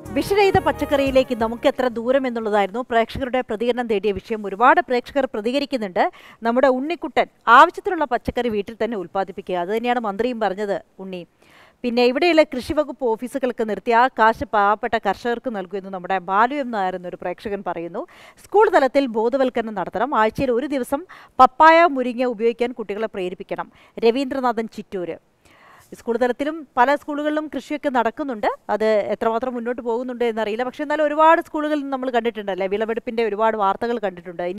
വിഷരഹിത പച്ചക്കറിയിലേക്ക് നമുക്ക് എത്ര ദൂരം എന്നുള്ളതായിരുന്നു പ്രേക്ഷകരുടെ പ്രതികരണം തേടിയ വിഷയം ഒരുപാട് പ്രേക്ഷകർ പ്രതികരിക്കുന്നുണ്ട് നമ്മുടെ ഉണ്ണിക്കുട്ടൻ ആവശ്യത്തിനുള്ള പച്ചക്കറി വീട്ടിൽ തന്നെ ഉൽപ്പാദിപ്പിക്കുക അത് തന്നെയാണ് മന്ത്രിയും പറഞ്ഞത് ഉണ്ണി പിന്നെ ഇവിടെയുള്ള കൃഷി വകുപ്പ് ഓഫീസുകൾക്ക് നിർത്തി ആ കാശ് പാവപ്പെട്ട കർഷകർക്ക് നൽകുമെന്ന് നമ്മുടെ ബാലു എം നായർ എന്നൊരു പ്രേക്ഷകൻ പറയുന്നു സ്കൂൾ തലത്തിൽ ബോധവൽക്കരണം നടത്തണം ആഴ്ചയിൽ ഒരു ദിവസം പപ്പായ മുരിങ്ങ ഉപയോഗിക്കാൻ കുട്ടികളെ പ്രേരിപ്പിക്കണം രവീന്ദ്രനാഥൻ ചിറ്റൂര് സ്കൂൾ തലത്തിലും പല സ്കൂളുകളിലും കൃഷിയൊക്കെ നടക്കുന്നുണ്ട് അത് എത്രമാത്രം മുന്നോട്ട് പോകുന്നുണ്ട് എന്നറിയില്ല പക്ഷേ എന്നാലും ഒരുപാട് സ്കൂളുകളിൽ നമ്മൾ കണ്ടിട്ടുണ്ടല്ലേ വിളവെടുപ്പിന്റെ ഒരുപാട് വാർത്തകൾ കണ്ടിട്ടുണ്ട്